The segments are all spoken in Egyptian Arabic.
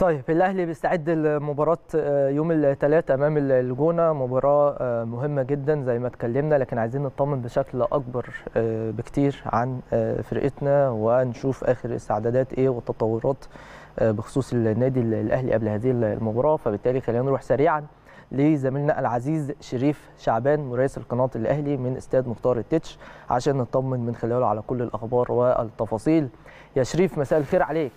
طيب الاهلي بيستعد لمباراه يوم الثلاث امام الجونه مباراه مهمه جدا زي ما اتكلمنا لكن عايزين نطمن بشكل اكبر بكتير عن فرقتنا ونشوف اخر استعدادات ايه والتطورات بخصوص النادي الاهلي قبل هذه المباراه فبالتالي خلينا نروح سريعا لزميلنا العزيز شريف شعبان مراسل قناه الاهلي من استاد مختار التتش عشان نطمن من خلاله على كل الاخبار والتفاصيل يا شريف مساء الخير عليك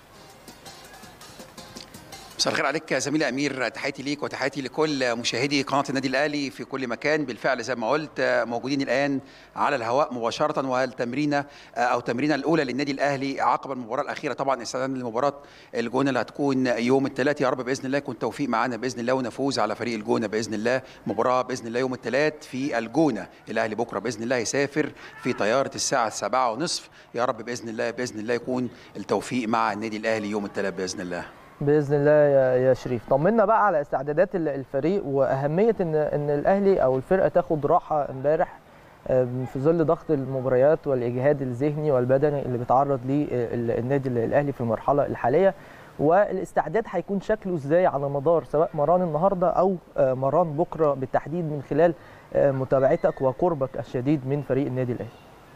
مساء الخير عليك يا زميلي امير تحياتي ليك وتحياتي لكل مشاهدي قناه النادي الاهلي في كل مكان بالفعل زي ما قلت موجودين الان على الهواء مباشره والتمرينه او التمرينه الاولى للنادي الاهلي عقب المباراه الاخيره طبعا استعدادا لمباراه الجونه اللي هتكون يوم الثلاث يا رب باذن الله يكون توفيق معانا باذن الله ونفوز على فريق الجونه باذن الله مباراه باذن الله يوم الثلاث في الجونه الاهلي بكره باذن الله يسافر في طياره الساعه 7:30 يا رب باذن الله باذن الله يكون التوفيق مع النادي الاهلي يوم الثلاث باذن الله باذن الله يا شريف طمنا بقى على استعدادات الفريق واهميه ان ان الاهلي او الفرقه تاخد راحه امبارح في ظل ضغط المباريات والاجهاد الذهني والبدني اللي بيتعرض ليه النادي الاهلي في المرحله الحاليه والاستعداد هيكون شكله ازاي على مدار سواء مران النهارده او مران بكره بالتحديد من خلال متابعتك وقربك الشديد من فريق النادي الاهلي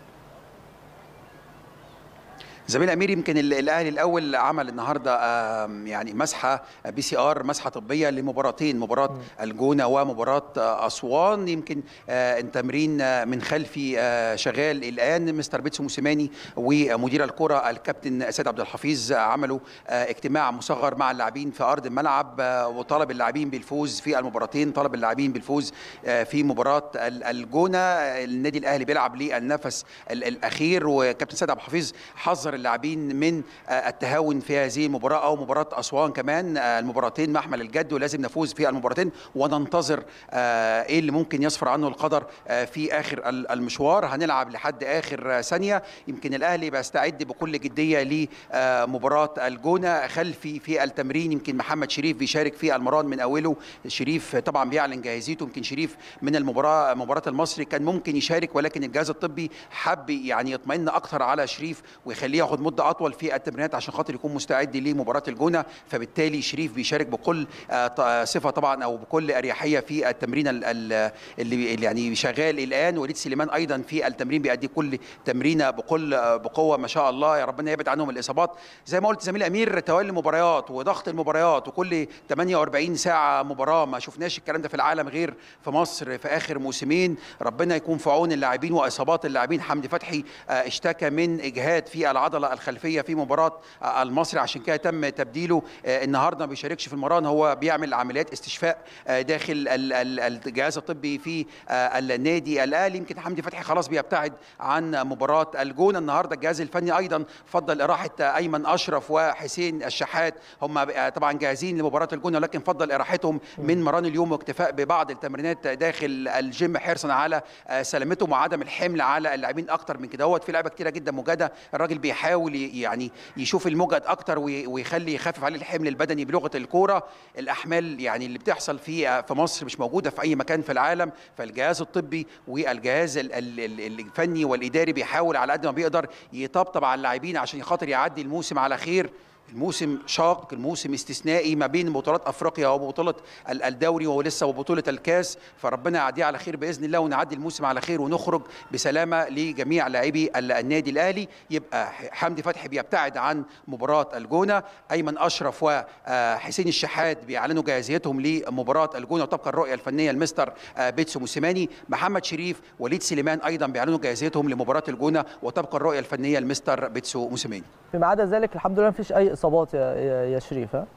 زميل امير يمكن الاهلي الاول عمل النهارده يعني مسحه بي سي ار مسحه طبيه لمباراتين مباراه م. الجونه ومباراه اسوان يمكن التمرين من خلفي شغال الان مستر بيتسو موسيماني ومدير الكره الكابتن سيد عبد الحفيظ عملوا اجتماع مصغر مع اللاعبين في ارض الملعب وطلب اللاعبين بالفوز في المباراتين طلب اللاعبين بالفوز في مباراه الجونه النادي الاهلي بيلعب للنفس الاخير وكابتن سيد عبد الحفيظ حذر اللاعبين من التهاون في هذه المباراه او مباراه اسوان كمان المباراتين محمل الجد ولازم نفوز في المباراتين وننتظر ايه اللي ممكن يصفر عنه القدر في اخر المشوار هنلعب لحد اخر ثانيه يمكن الاهلي بيستعد بكل جديه لمباراه الجونه خلفي في التمرين يمكن محمد شريف بيشارك في المران من اوله شريف طبعا بيعلن جاهزيته يمكن شريف من المباراه مباراه المصري كان ممكن يشارك ولكن الجهاز الطبي حب يعني يطمئن اكثر على شريف ويخليه ياخد مده اطول في التمرينات عشان خاطر يكون مستعد لمباراه الجونه فبالتالي شريف بيشارك بكل صفه طبعا او بكل اريحيه في التمرين اللي يعني شغال الان وليد سليمان ايضا في التمرين بيأدي كل تمرينه بكل بقوه ما شاء الله يا ربنا يبعد عنهم الاصابات زي ما قلت زميل امير توالي المباريات وضغط المباريات وكل 48 ساعه مباراه ما شفناش الكلام ده في العالم غير في مصر في اخر موسمين ربنا يكون في عون اللاعبين واصابات اللاعبين حمدي فتحي اشتكى من اجهاد في العضله الخلفيه في مباراه المصري عشان كده تم تبديله النهارده ما بيشاركش في المران هو بيعمل عمليات استشفاء داخل الجهاز الطبي في النادي الاهلي يمكن حمدي فتحي خلاص بيبتعد عن مباراه الجونه النهارده الجهاز الفني ايضا فضل اراحه ايمن اشرف وحسين الشحات هم طبعا جاهزين لمباراه الجونه ولكن فضل اراحتهم من مران اليوم واكتفاء ببعض التمرينات داخل الجيم حرصا على سلامتهم وعدم الحمل على اللاعبين اكتر من كده هو في لعبه كتيره جدا مجاده الراجل بيحاول يعني يشوف المجهد اكتر ويخلي يخفف عليه الحمل البدني بلغه الكوره الاحمال يعني اللي بتحصل في في مصر مش موجوده في اي مكان في العالم فالجهاز الطبي والجهاز الفني والاداري بيحاول على قد ما بيقدر يطبطب على اللاعبين عشان خاطر يعدي الموسم على خير الموسم شاق الموسم استثنائي ما بين بطولات افريقيا وبطوله الدوري ولسه وبطوله الكاس فربنا يعديه على خير باذن الله ونعدي الموسم على خير ونخرج بسلامه لجميع لاعبي النادي الاهلي يبقى حمدي فتحي بيبتعد عن مباراه الجونه ايمن اشرف وحسين الشحات بيعلنوا جاهزيتهم لمباراه الجونه وطبقا الرؤيه الفنيه المستر بيتسو موسيماني محمد شريف وليد سليمان ايضا بيعلنوا جاهزيتهم لمباراه الجونه وطبقا الرؤيه الفنيه المستر بيتسو موسيماني فيما عدا ذلك الحمد لله مفيش اي اصابات يا يا شريف ها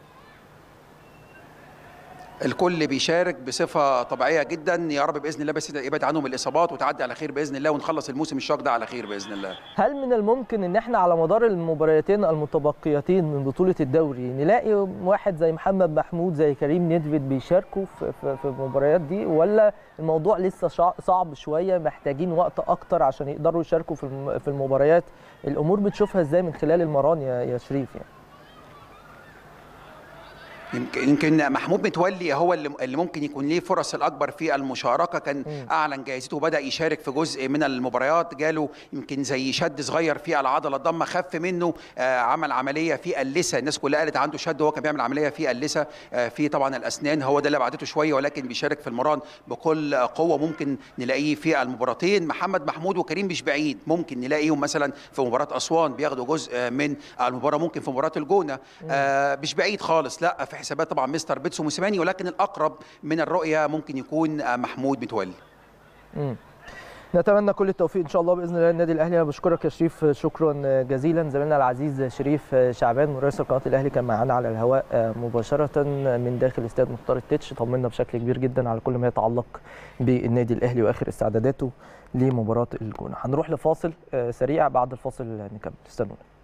الكل بيشارك بصفه طبيعيه جدا يا رب باذن الله بس يبعد عنهم الاصابات وتعدي على خير باذن الله ونخلص الموسم الشاق ده على خير باذن الله هل من الممكن ان احنا على مدار المباراتين المتبقيتين من بطوله الدوري نلاقي واحد زي محمد محمود زي كريم ندفد بيشاركوا في, في, في المباريات دي ولا الموضوع لسه صعب شويه محتاجين وقت اكتر عشان يقدروا يشاركوا في في المباريات الامور بتشوفها ازاي من خلال المران يا يا شريف يعني يمكن يمكن محمود متولي هو اللي اللي ممكن يكون ليه فرص الاكبر في المشاركه كان اعلن جاهزيته وبدا يشارك في جزء من المباريات جاله يمكن زي شد صغير في العضله الضمه خف منه آه، عمل عمليه في اللثه الناس كلها قالت عنده شد وهو كان بيعمل عمليه في اللثه آه، في طبعا الاسنان هو ده اللي بعدته شويه ولكن بيشارك في المران بكل قوه ممكن نلاقيه في المباراتين محمد محمود وكريم مش بعيد ممكن نلاقيهم مثلا في مباراه اسوان بياخدوا جزء من المباراه ممكن في مباراه الجونه آه، مش بعيد خالص لا في حسابات طبعا مستر بيتسو موسيماني ولكن الاقرب من الرؤيه ممكن يكون آه، محمود متولي مم. نتمنى كل التوفيق ان شاء الله باذن الله النادي الاهلي انا بشكرك يا شريف شكرا جزيلا زميلنا العزيز شريف شعبان مراسل قناه الاهلي كان معانا على الهواء مباشره من داخل استاد مختار التتش طمنا بشكل كبير جدا على كل ما يتعلق بالنادي الاهلي واخر استعداداته لمباراه الجونه هنروح لفاصل سريع بعد الفاصل نكمل استنونا